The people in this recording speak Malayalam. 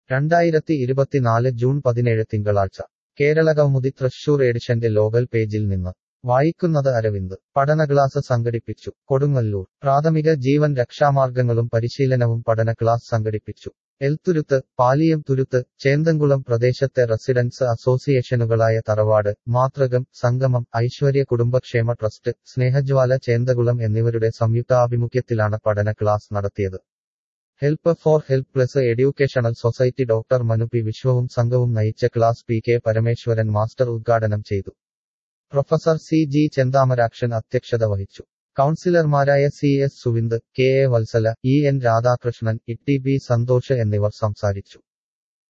രണ്ടായിരത്തി ഇരുപത്തിനാല് ജൂൺ പതിനേഴ് തിങ്കളാഴ്ച കേരളകൗമുദി തൃശൂർ എഡിഷന്റെ ലോകൽ പേജിൽ നിന്ന് വായിക്കുന്നത് അരവിന്ദ് പഠന ക്ലാസ് സംഘടിപ്പിച്ചു കൊടുങ്ങല്ലൂർ പ്രാഥമിക ജീവൻ രക്ഷാമാർഗങ്ങളും പരിശീലനവും പഠന ക്ലാസ് സംഘടിപ്പിച്ചു എൽത്തുരുത്ത് പാലിയം തുരുത്ത് ചേന്തംകുളം പ്രദേശത്തെ റെസിഡൻസ് അസോസിയേഷനുകളായ തറവാട് മാതൃകം സംഗമം ഐശ്വര്യ കുടുംബക്ഷേമ ട്രസ്റ്റ് സ്നേഹജ്വാല ചേന്തകുളം എന്നിവരുടെ സംയുക്താഭിമുഖ്യത്തിലാണ് പഠന ക്ലാസ് നടത്തിയത് help for help plus educational society doctor Manu P വിശ്വവും സംഘവും നയിച്ച class P K Parameswaran master ഉദ്ഘാടനം ചെയ്തു പ്രൊഫസർ സി ജി ചെന്താമരാക്ഷൻ അധ്യക്ഷത വഹിച്ചു കൗൺസിലർമാരായ C S Suvind K A Vatsala E N Radhakrishnan E T B Santhosh എന്നിവർ സംസാരിച്ചു